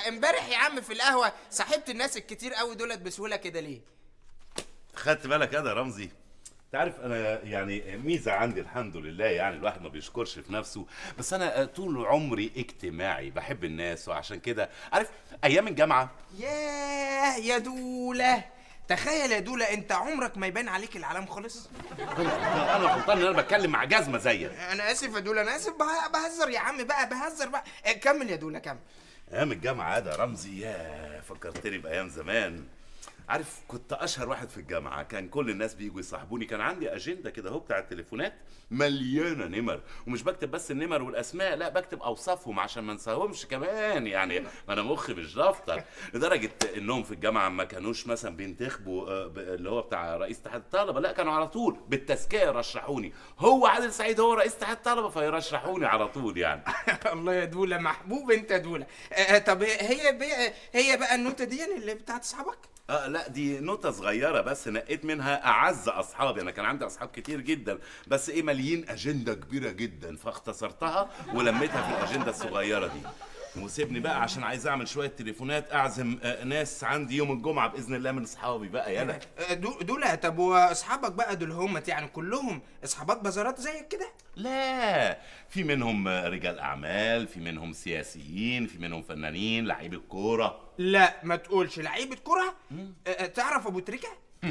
امبارح يا عم في القهوه صاحبت الناس الكتير قوي دولت بسهوله كده ليه خدت بالك انا يا رمزي تعرف انا يعني ميزه عندي الحمد لله يعني الواحد ما بيشكرش في نفسه بس انا طول عمري اجتماعي بحب الناس وعشان كده عارف ايام الجامعه ياه يا دوله تخيل يا دوله انت عمرك ما يبان عليك العلام خالص انا أنا غلطان ان انا بتكلم مع جزمه زيك انا اسف يا دوله انا اسف به- بهزر يا عم بقى بهزر بقى اه، كمل يا دوله كمل ايام الجامعه ده رمزي يا فكرتني بايام زمان عارف كنت اشهر واحد في الجامعه كان كل الناس بيجوا يصاحبوني كان عندي اجنده كده اهو بتاع التليفونات مليانه نمر ومش بكتب بس النمر والاسماء لا بكتب اوصافهم عشان ما انساهمش كمان يعني ما انا مخي مش دفتر لدرجه انهم في الجامعه ما كانوش مثلا بينتخبوا آه، ب- اللي هو بتاع رئيس اتحاد الطلبه لا كانوا على طول بالتزكيه يرشحوني هو عادل سعيد هو رئيس اتحاد الطلبه فيرشحوني على طول يعني الله يا دوله محبوب انت يا دوله اه، طب هي بقى هي بقى النوتة دي اللي بتاعت اصحابك اه لا دي نوتة صغيرة بس نقيت منها أعز أصحابي أنا كان عندي أصحاب كتير جدا بس إيه ماليين أجندة كبيرة جدا فاختصرتها ولميتها في الأجندة الصغيرة دي وسيبني بقى عشان عايز أعمل شوية تليفونات أعزم آه، ناس عندي يوم الجمعة بإذن الله من أصحابي بقى يلا اه، دو- دوله طب واصحابك بقى دول هم يعني كلهم اصحابات بازارات زيك كده لا في منهم آه، رجال أعمال في منهم سياسيين في منهم فنانين لعيبة كورة لا ما تقولش لعيبه كره اه، تعرف ابو تريكه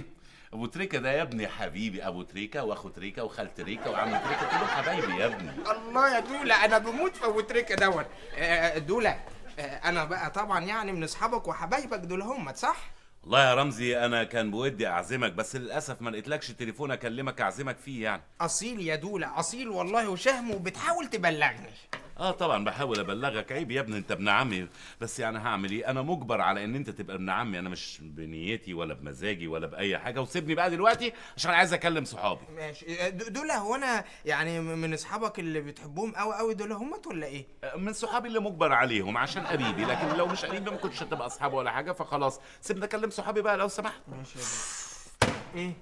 أبو تريكة ده يا ابني حبيبي أبو تريكة وأخو تريكة وخال تريكة وعم تريكة كلهم حبايبي يا ابني الله يا دوله انا بموت في ابو تريكه دوت اه، دوله اه، انا بقى طبعا يعني من اصحابك وحبايبك دول هم صح والله يا رمزي انا كان بودي اعزمك بس للاسف ما لقيتلكش تليفون اكلمك اعزمك فيه يعني اصيل يا دوله اصيل والله وشهم وبتحاول تبلغني اه طبعا بحاول ابلغك عيب يا ابني انت ابن عمي بس يعني هعمل ايه انا مجبر على ان انت تبقى ابن عمي انا مش بنيتي ولا بمزاجي ولا باي حاجه وسيبني بقى دلوقتي عشان عايز اكلم صحابي ماشي اه، د- دول هو انا يعني من اصحابك اللي بتحبهم قوي قوي دول همت ولا ايه آه، من صحابي اللي مجبر عليهم عشان قريبي لكن لو مش قريبي ما كنتش هتبقى اصحابي ولا حاجه فخلاص سيبني اكلم صحابي بقى لو سمحت ماشي يا دوله ايه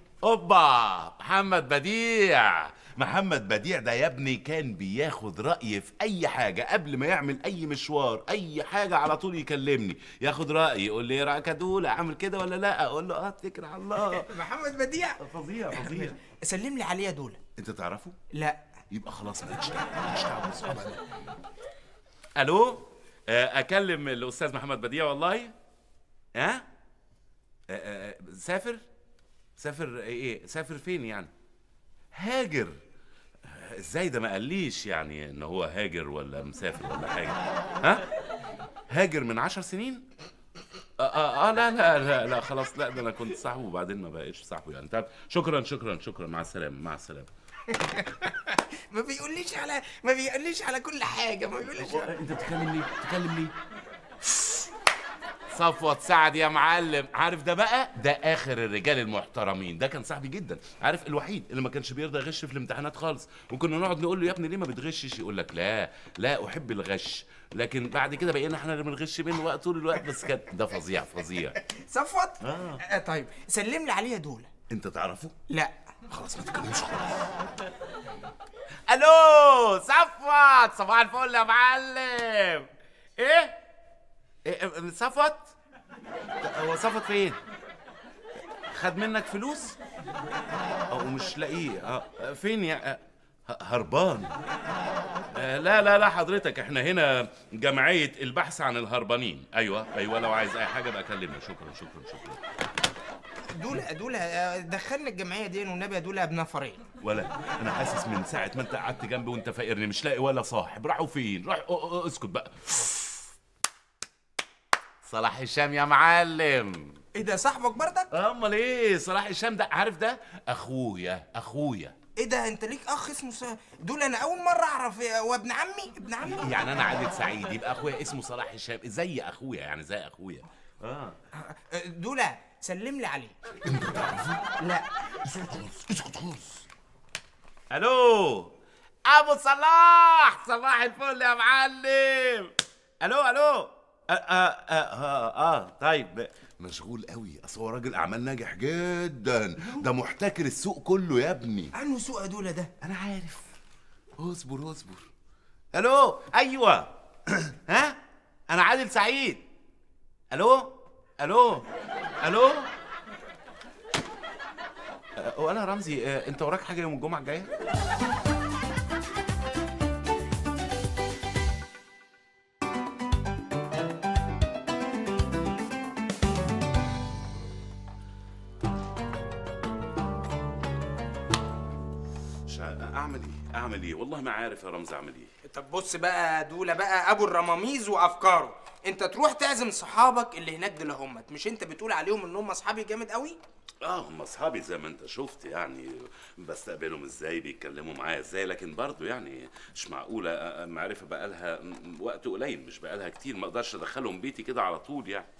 اوبا محمد بديع محمد بديع ده يا ابني كان بياخد رأيي في أي حاجة قبل ما يعمل أي مشوار أي حاجة على طول يكلمني ياخد رأيي يقول لي إيه رأيك يا دولة أعمل كده ولا لا أقول له أه اتكل على الله محمد بديع فظيع فظيع سلم لي عليه يا دوله أنت تعرفه؟ لا يبقى خلاص مالكش دعوة مالكش دعوة بصحابك. ألو آه، أكلم الأستاذ محمد بديع والله ها؟ آه، آه، سافر؟ سافر ايه سافر فين يعني هاجر ازاي ده ما قاليش يعني ان هو هاجر ولا مسافر ولا حاجه ها هاجر من عشر سنين آه, آه, اه لا لا لا لا خلاص لا ده انا كنت صاحبه وبعدين ما بقتش صاحبه يعني طب شكرا شكرا شكرا مع السلامه مع السلامه ما بيقوليش على ما بيقوليش على كل حاجه ما بيقوليش على... انت بتتكلم ليه بتتكلم ليه صفوت سعد يا معلم عارف ده بقى ده اخر الرجال المحترمين ده كان صاحبي جدا عارف الوحيد اللي ما كانش بيرضى يغش في الامتحانات خالص وكنا نقعد نقول له يا ابني ليه ما بتغشش يقول لك لا لا احب الغش لكن بعد كده بقينا احنا اللي بنغش منه وقت طول الوقت بس كان ده فظيع فظيع صفوت آه. آه. طيب سلم لي عليه يا دوله انت تعرفه لا خلاص ما تتكلمش خالص الو صفوت صباح الفل يا معلم ايه ايه صفوت هو صفوت فين خد منك فلوس او مش لاقيه اه فين يا آه، ه- هربان آه، لا لا لا حضرتك احنا هنا جمعية البحث عن الهربانين ايوه ايوه لو عايز اي حاجة بقى كلمني شكرا شكرا شكرا دوله دوله آه، دخلنا الجمعيه دي والنبي يا دوله بنفرين ولا انا حاسس من ساعه ما انت قعدت جنبي وانت فاقرني مش لاقي ولا صاحب راحوا فين راح أو- أو- اسكت بقى صلاح هشام يا معلم ايه ده صاحبك بردك امال ايه صلاح هشام ده عارف ده اخويا اخويا ايه ده انت ليك اخ اسمه س... دول انا اول مره اعرف آه، هو ابن عمي ابن عمي يعني انا عادل سعيد يبقى اخويا اسمه صلاح هشام زي اخويا يعني زي اخويا اه آه، دوله سلم لي عليه لا الو ابو صلاح صباح الفل يا معلم الو الو آه آه آه, آه, آه طيب مشغول قوي اصل هو راجل اعمال ناجح جدا ده محتكر السوق كله يا ابني عنه سوق يا دوله ده انا عارف اصبر اصبر الو ايوه ها انا عادل سعيد الو الو الو أه، هو انا رمزي أه، انت وراك حاجه يوم الجمعه الجايه مش ع- اعمل ايه اعمل ايه والله ما عارف يا رمزي اعمل ايه طب بص بقى دولة بقى ابو الرماميز وافكاره انت تروح تعزم صحابك اللي هناك دول همت مش انت بتقول عليهم ان هم اصحابي جامد قوي اه هم اصحابي زي ما انت شفت يعني بستقبلهم ازاي بيتكلموا معايا ازاي لكن برضو يعني مش معقوله آه، معرفه بقالها م- وقت قليل مش بقالها كتير ما اقدرش ادخلهم بيتي كده على طول يعني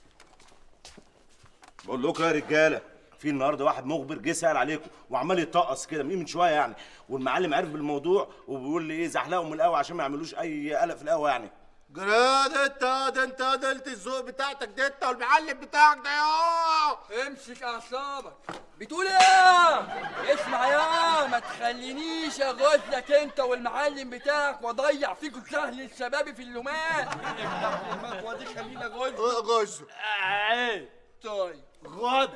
بقول لكم يا رجاله في النهارده واحد مخبر جه سال عليكم وعمال يطقص كده من من شويه يعني والمعلم عرف بالموضوع وبيقول لي ايه زحلقهم من القهوه عشان ما يعملوش اي قلق في القهوه يعني جراد انت ده انت قلت الذوق بتاعتك ده انت والمعلم بتاعك ده يا امسك اعصابك بتقول ايه اسمع يا ما تخلينيش اغزلك انت والمعلم بتاعك واضيع فيكم سهل الشباب في اللومان افتح لي المكوه دي خليني اغزلك غز ايه طيب غد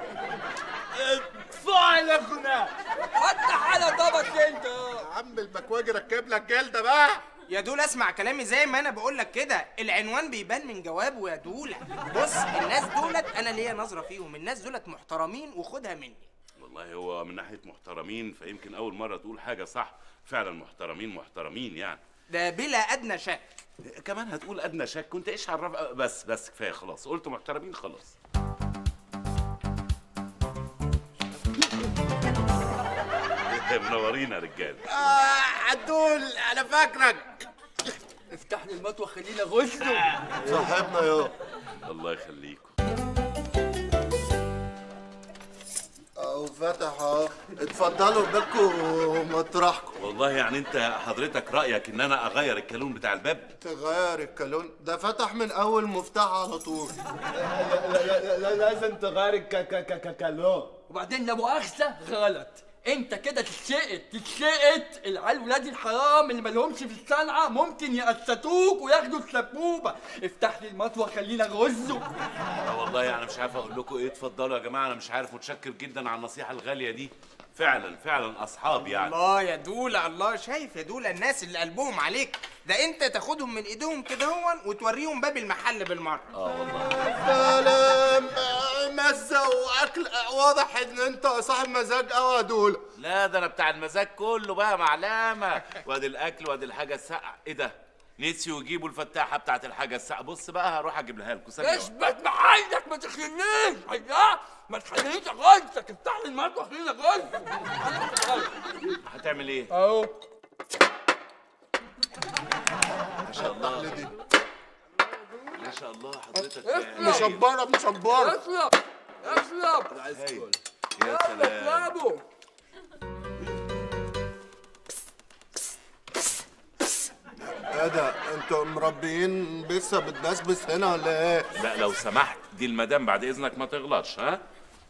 ادفع لك هنا فتح على طبق انت يا عم المكواجي ركب لك جلده بقى يا دول اسمع كلامي زي ما انا بقول لك كده العنوان بيبان من جوابه يا دولة بص الناس دولت انا ليا نظرة فيهم الناس دولت محترمين وخدها مني والله هو من ناحيه محترمين فيمكن اول مره تقول حاجه صح فعلا محترمين محترمين يعني ده بلا ادنى شك كمان هتقول ادنى شك كنت ايش عرف بس بس كفايه خلاص قلت محترمين خلاص منورين يا رجاله آه عدول انا فاكرك افتح لي المكوه خليني اغزله صاحبنا يا الله يخليكم اهو فتح اهو اتفضلوا بالكم مطرحكم والله يعني انت حضرتك رايك ان انا اغير الكالون بتاع الباب تغير الكالون ده فتح من اول مفتاح على طول لا لا لا لازم تغير الكالون وبعدين لا مؤاخذه غلط انت كده تتشقت تتشقت العيال ولاد الحرام اللي مالهمش في الصنعه ممكن يقسطوك وياخدوا السبوبه افتح لي المطوه خلينا اغزه اه والله يعني مش عارف اقول لكم ايه اتفضلوا يا جماعه انا مش عارف متشكر جدا على النصيحه الغاليه دي فعلا فعلا اصحاب يعني الله يا دولة الله شايف يا دولة الناس اللي قلبهم عليك ده انت تاخدهم من ايديهم كده هون وتوريهم باب المحل بالمرة اه والله سلام مزه واكل واضح ان انت صاحب مزاج قوي يا دول لا ده انا بتاع المزاج كله بقى معلمه وادي الاكل وادي الحاجه الساقعه ايه ده نسيوا يجيبوا الفتاحه بتاعت الحاجه الساقعه بص بقى هروح اجيب لها لكم ثانيه واحدة. اثبت معايدك ما تخلينيش ايوه ما تخلينيش اغزك افتح لي المطوه خلينا اغزه هتعمل ايه اهو ما شاء الله ما شاء الله حضرتك مشبره مشبره اشرب اشرب هايل. يا سلام اشربوا ايه ده انتوا مربيين بسه بتبسبس هنا ولا ايه؟ لا لو سمحت دي المدام بعد اذنك ما تغلطش ها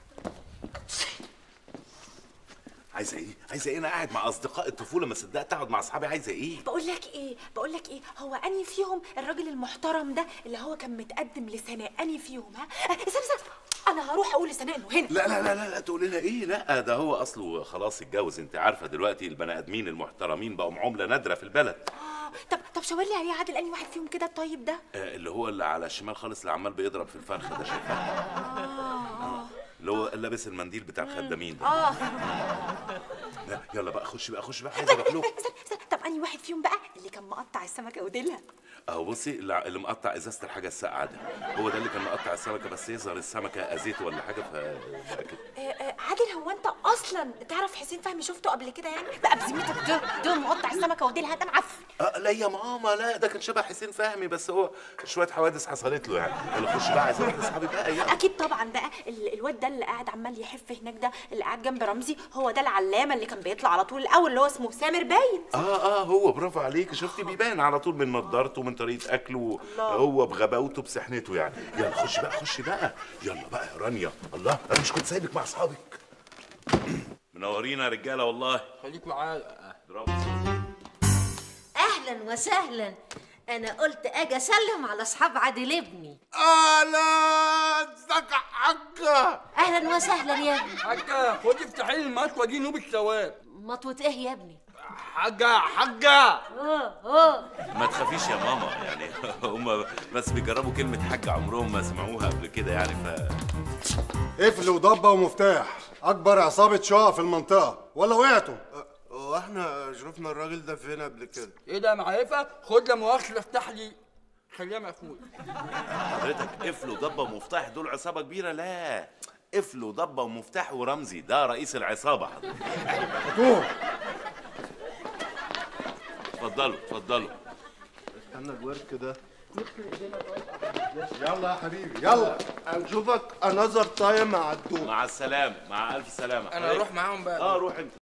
عايزه ايه عايزه ايه انا قاعد مع اصدقاء الطفوله ما صدقت اقعد مع اصحابي عايزه ايه بقول لك ايه بقول لك ايه هو اني فيهم الراجل المحترم ده اللي هو كان متقدم لسناء اني فيهم ها أه، استنى استنى انا هروح اقول لسناء انه هنا لا لا لا لا, لا تقول لنا ايه لا ده هو اصله خلاص اتجوز انت عارفه دلوقتي البني ادمين المحترمين بقوا عمله نادره في البلد آه، طب طب شاور لي عليه عادل اني واحد فيهم كده الطيب ده آه اللي هو اللي على الشمال خالص اللي عمال بيضرب في الفرخ ده شايفاه آه. اللي هو لابس المنديل بتاع الخدامين ده اه لا، يلا بقى خش بقى خش بقى عايز اروح له استنى استنى طب اني واحد فيهم بقى اللي كان مقطع السمكه وديلها اهو بصي اللي اللي مقطع ازازه الحاجه الساقعه ده هو ده اللي كان مقطع السمكه بس يظهر السمكه اذيته ولا حاجه فبقى كده آه، آه، عادل هو انت اصلا تعرف حسين فهمي شفته قبل كده يعني بقى بذمتك ده ده مقطع السمكه وديلها ده معفن آه لا يا ماما لا ده كان شبه حسين فهمي بس هو شويه حوادث حصلت له يعني يلا خش بقى عايز اروح لاصحابي بقى يلا اكيد طبعا بقى ال- الواد ده اللي قاعد عمال يحف هناك ده اللي قاعد جنب رمزي هو ده العلامه اللي كان بيطلع على طول الاول اللي هو اسمه سامر باين اه اه هو برافو عليك شفتي بيبان على طول من نضارته ومن طريقه اكله هو بغباوته بسحنته يعني يلا خش بقى خش بقى يلا بقى يا رانيا الله انا مش كنت سايبك مع اصحابك منورين يا رجاله والله خليك معايا برافو اهلا وسهلا انا قلت اجي اسلم على اصحاب عادل ابني اهلا ازيك يا حاجه اهلا وسهلا يا ابني حاجة خدي افتحي لي المطوة دي نوب الثواب مطوة ايه يا ابني حاجه حاجه اه اه ما تخافيش يا ماما يعني هم بس بيجربوا كلمه حاج عمرهم ما سمعوها قبل كده يعني ف قفل وضبة ومفتاح أكبر عصابة شقق في المنطقة ولا وقعتوا؟ واحنا شفنا الراجل ده فين قبل كده ايه ده يا معرفة خد لا مؤاخذة افتح لي خليها مقفول حضرتك قفل وضبه ومفتاح دول عصابه كبيره لا قفل وضبه ومفتاح ورمزي ده رئيس العصابه حضرتك هاتوه اتفضلوا اتفضلوا انا الورك ده يلا يا حبيبي يلا هنشوفك انذر تايم مع الدور مع السلامه مع الف سلامه انا اروح معاهم بقى اه روح انت